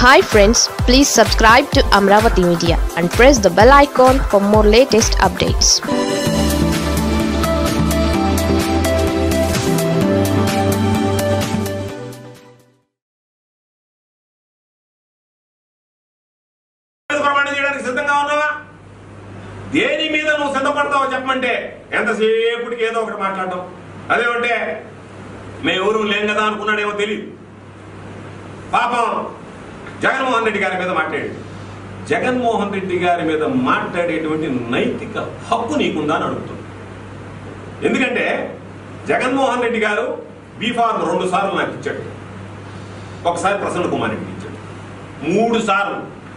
Hi friends please subscribe to Amaravati media and press the bell icon for more latest updates ప్రమాణం చేయడానికి సిద్ధంగా ఉన్నావా దేని మీద నువ్వు సిద్ధపడతావో చెప్పమంటే ఎంతసేపటికి ఏదో ఒకటి మాట్లాడటం అదేమంటే మేము ఎవరు లేం కదా అనుకున్నాడేమో తెలియదు పాపం జగన్మోహన్ రెడ్డి గారి మీద మాట్లాడి జగన్మోహన్ రెడ్డి గారి మీద మాట్లాడేటువంటి నైతిక హక్కు నీకుందా అని అడుగుతుంది ఎందుకంటే జగన్మోహన్ రెడ్డి గారు బీఫార్మ్ రెండు సార్లు నాకు ఇచ్చాడు ఒకసారి ప్రసన్న కుమార్ రెడ్డికి ఇచ్చాడు మూడు సార్లు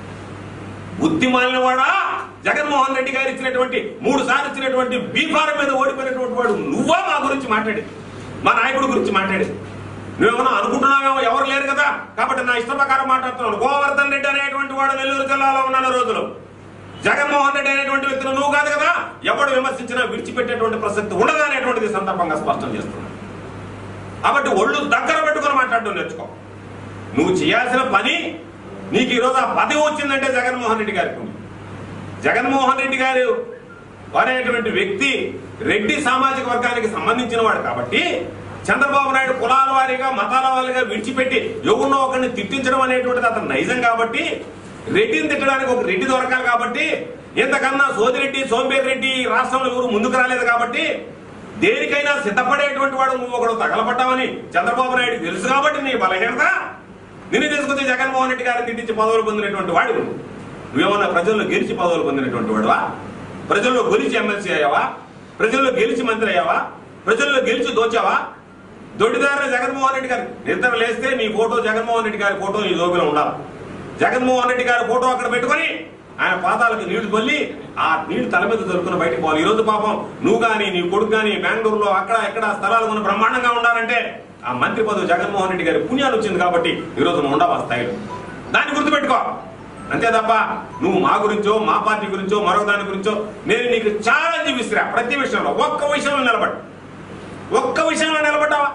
బుద్ధిమాలిన వాడా జగన్మోహన్ రెడ్డి గారు ఇచ్చినటువంటి మూడు సార్లు ఇచ్చినటువంటి బీఫారం మీద ఓడిపోయినటువంటి వాడు నువ్వా మా గురించి మాట్లాడేది మా నాయకుడి గురించి మాట్లాడేది నువ్వేమన్నా అనుకుంటున్నావేమో ఎవరు లేరు కదా కాబట్టి నా ఇష్ట ప్రకారం మాట్లాడుతున్నాను గోవర్ధన్ రెడ్డి అనేటువంటి వాడు నెల్లూరు జిల్లాలో ఉన్న రోజులు జగన్మోహన్ రెడ్డి అనేటువంటి వ్యక్తులు నువ్వు కాదు కదా ఎవడు విమర్శించినా విడిచిపెట్టేటువంటి ప్రసక్తి ఉండదు అనేటువంటిది సందర్భంగా స్పష్టం చేస్తున్నాను కాబట్టి ఒళ్ళు దగ్గర పెట్టుకుని మాట్లాడడం నేర్చుకో నువ్వు చేయాల్సిన పని నీకు ఈరోజు ఆ పదవి వచ్చిందంటే జగన్మోహన్ రెడ్డి గారికి ఉంది. జగన్మోహన్ రెడ్డి గారు అనేటువంటి వ్యక్తి రెడ్డి సామాజిక వర్గానికి సంబంధించిన వాడు కాబట్టి చంద్రబాబు నాయుడు కులాల వారీగా మతాల వారీగా విడిచిపెట్టి ఎవరినో ఒకరిని తిట్టించడం అనేటువంటిది అతను నైజం కాబట్టి రెడ్డిని తిట్టడానికి ఒక రెడ్డి దొరకాలి కాబట్టి ఇంతకన్నా సోదిరెడ్డి సోంబేర్ రెడ్డి ఈ రాష్ట్రంలో ఎవరు ముందుకు రాలేదు కాబట్టి దేనికైనా సిద్ధపడేటువంటి వాడు నువ్వు ఒకడు తగలబడ్డావని చంద్రబాబు నాయుడు తెలుసు కాబట్టి నీ బలహీనత నిన్ను తీసుకొచ్చి జగన్మోహన్ రెడ్డి గారిని తిట్టించి పదవులు పొందినటువంటి వాడు నువ్వేమన్నా ప్రజల్లో గెలిచి పదవులు పొందినటువంటి వాడువా ప్రజల్లో గెలిచి ఎమ్మెల్సీ అయ్యావా ప్రజల్లో గెలిచి మంత్రి అయ్యావా ప్రజల్లో గెలిచి దోచావా దొడ్డిదారిన జగన్మోహన్ రెడ్డి గారు నిద్ర లేస్తే నీ ఫోటో జగన్మోహన్ రెడ్డి గారి ఫోటో నీ జోబిలో ఉండాలి జగన్మోహన్ రెడ్డి గారి ఫోటో అక్కడ పెట్టుకొని ఆయన పాదాలకు నీళ్లు తొల్లి ఆ నీళ్లు తల మీద దొరుకుని బయటకు పోవాలి ఈ రోజు పాపం నువ్వు కానీ నీ కొడుకు కానీ బెంగళూరులో అక్కడ ఇక్కడ స్థలాలు కొన్ని బ్రహ్మాండంగా ఉండాలంటే ఆ మంత్రి పదవి జగన్మోహన్ రెడ్డి గారి పుణ్యాలు వచ్చింది కాబట్టి ఈ రోజు నువ్వు ఉండవు ఆ స్థాయిలో దాన్ని గుర్తుపెట్టుకో అంతే తప్ప నువ్వు మా గురించో మా పార్టీ గురించో మరో దాని గురించో నేను నీకు ఛాలెంజ్ విసిరా ప్రతి విషయంలో ఒక్క విషయంలో నిలబడి ఒక్క విషయంలో నిలబడ్డావా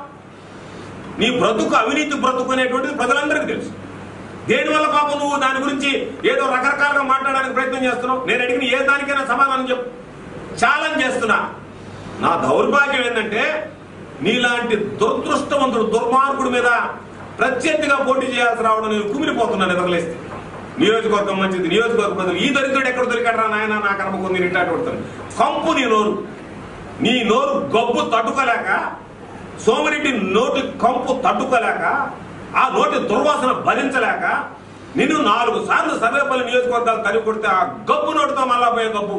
నీ బ్రతుకు అవినీతి బ్రతుకు అనేటువంటిది ప్రజలందరికీ తెలుసు దేనివల్ల పాపం నువ్వు దాని గురించి ఏదో రకరకాలుగా మాట్లాడడానికి ప్రయత్నం చేస్తున్నావు నేను అడిగిన ఏ దానికైనా సమాధానం చెప్పు ఛాలెంజ్ చేస్తున్నా నా దౌర్భాగ్యం ఏంటంటే నీలాంటి దురదృష్టవంతుడు దుర్మార్గుడి మీద ప్రత్యర్థిగా పోటీ చేయాల్సి రావడం నేను కుమిలిపోతున్నాను నిద్రలేస్తే నియోజకవర్గం మంచిది నియోజకవర్గం ప్రజలు ఈ దరిద్రుడు ఎక్కడ దొరికాడరా నాయన నా కర్మ కొంది రిటార్ట్ కొడతాను కంపు నీ నోరు నీ నోరు గబ్బు తట్టుకోలేక సోమిరెడ్డి నోటి కంపు తట్టుకోలేక ఆ నోటి దుర్వాసన భరించలేక నిన్ను నాలుగు సార్లు సర్వేపల్లి నియోజకవర్గాలు తల్లి కొడితే ఆ గబ్బు నోటితో మళ్ళా పోయే గబ్బు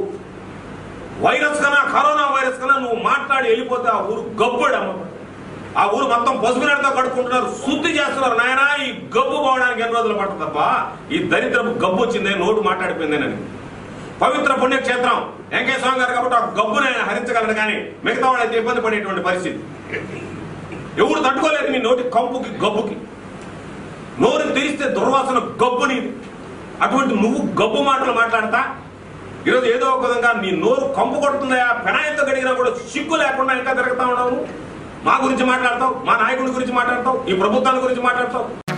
వైరస్ కన్నా కరోనా వైరస్ కన్నా నువ్వు మాట్లాడి వెళ్ళిపోతే ఆ ఊరు గబ్బుడు అమ్మ ఆ ఊరు మొత్తం పసుపు నీడతో కడుక్కుంటున్నారు శుద్ధి చేస్తున్నారు నాయనా ఈ గబ్బు పోవడానికి ఎన్ని రోజులు పట్టదు తప్ప ఈ దరిద్రపు గబ్బు వచ్చిందే నోటు మాట్లాడిపోయిందేనని పవిత్ర పుణ్యక్షేత్రం వెంకయ్య స్వామి గారు కాబట్టి ఆ గబ్బుని ఆయన హరించగలడు కానీ మిగతా వాళ్ళైతే ఇబ్బంది పడేటువంటి పరిస్థితి ఎవరు తట్టుకోలేదు నీ నోటి కంపుకి గబ్బుకి నోరు తెరిస్తే దుర్వాసన గబ్బుని అటువంటి నువ్వు గబ్బు మాటలు మాట్లాడతా ఈరోజు ఏదో ఒక విధంగా నీ నోరు కంపు కొడుతుందా పెనాయంతో గడిగినా కూడా సిగ్గు లేకుండా ఇంకా తిరుగుతా ఉండవు మా గురించి మాట్లాడతావు మా నాయకుడి గురించి మాట్లాడతావు ఈ ప్రభుత్వాల గురించి మాట్లాడతావు